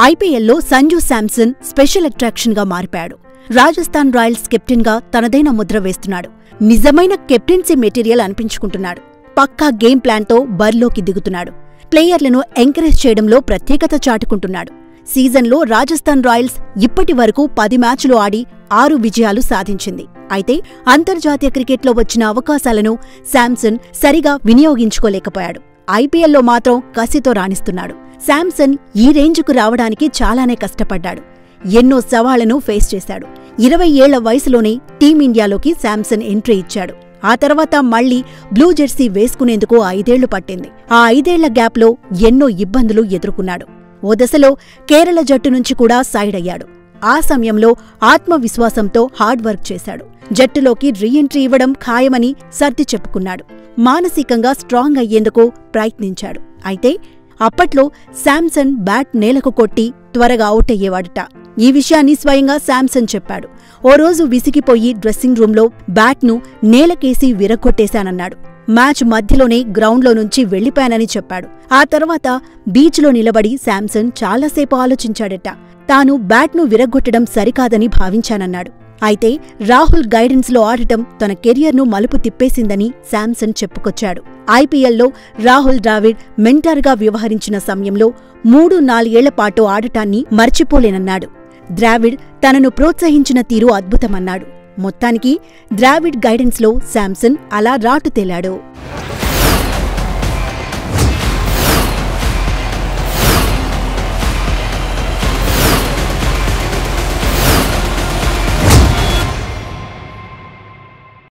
ఐపీఎల్లో సంజు శాంసన్ స్పెషల్ అట్రాక్షన్గా మారిపాడు రాజస్థాన్ రాయల్స్ కెప్టెన్గా తనదైన ముద్ర వేస్తున్నాడు నిజమైన కెప్టెన్సీ మెటీరియల్ అనిపించుకుంటున్నాడు పక్కా గేమ్ ప్లాన్తో బరిలోకి దిగుతున్నాడు ప్లేయర్లను ఎంకరేజ్ చేయడంలో ప్రత్యేకత చాటుకుంటున్నాడు సీజన్లో రాజస్థాన్ రాయల్స్ ఇప్పటి వరకు పది మ్యాచ్లు ఆడి ఆరు విజయాలు సాధించింది అయితే అంతర్జాతీయ క్రికెట్లో వచ్చిన అవకాశాలను శాంసన్ సరిగా వినియోగించుకోలేకపోయాడు ఐపీఎల్లో మాత్రం కసితో రాణిస్తున్నాడు శాంసన్ ఈ రేంజ్కు రావడానికి చాలానే కష్టపడ్డాడు ఎన్నో సవాళ్లను ఫేస్ చేశాడు ఇరవై ఏళ్ల వయసులోనే టీమిండియాలోకి శాంసన్ ఎంట్రీ ఇచ్చాడు ఆ తర్వాత మళ్లీ బ్లూ జెర్సీ వేసుకునేందుకు ఐదేళ్లు పట్టింది ఆ ఐదేళ్ల గ్యాప్లో ఎన్నో ఇబ్బందులు ఎదుర్కొన్నాడు ఓ దశలో కేరళ జట్టు నుంచి కూడా సైడ్ అయ్యాడు ఆ సమయంలో ఆత్మవిశ్వాసంతో హార్డ్ వర్క్ చేశాడు జట్టులోకి రీఎంట్రీ ఇవ్వడం ఖాయమని సర్ది చెప్పుకున్నాడు మానసికంగా స్ట్రాంగ్ అయ్యేందుకు ప్రయత్నించాడు అయితే అప్పట్లో శాంసన్ బ్యాట్ నేలకు కొట్టి త్వరగా అవుట్ అయ్యేవాడట ఈ విషయాన్ని స్వయంగా శాంసన్ చెప్పాడు ఓ రోజు విసిగిపోయి డ్రెస్సింగ్ రూంలో బ్యాట్ను నేలకేసి విరగొట్టేశానన్నాడు మ్యాచ్ మధ్యలోనే గ్రౌండ్లో నుంచి వెళ్లిపోయానని చెప్పాడు ఆ తర్వాత బీచ్లో నిలబడి శాంసన్ చాలాసేపు ఆలోచించాడట తాను బ్యాట్ను విరగ్గొట్టడం సరికాదని భావించానన్నాడు అయితే రాహుల్ గైడెన్స్లో ఆడటం తన కెరియర్ను మలుపు తిప్పేసిందని శాంసన్ చెప్పుకొచ్చాడు ఐపీఎల్లో రాహుల్ ద్రావిడ్ మెంటర్గా వ్యవహరించిన సమయంలో మూడు నాలుగేళ్ల పాటు ఆడటాన్ని మర్చిపోలేనన్నాడు ద్రావిడ్ తనను ప్రోత్సహించిన తీరు అద్భుతమన్నాడు మొత్తానికి ద్రావిడ్ గైడెన్స్లో శాంసన్ అలా రాటు తేలాడు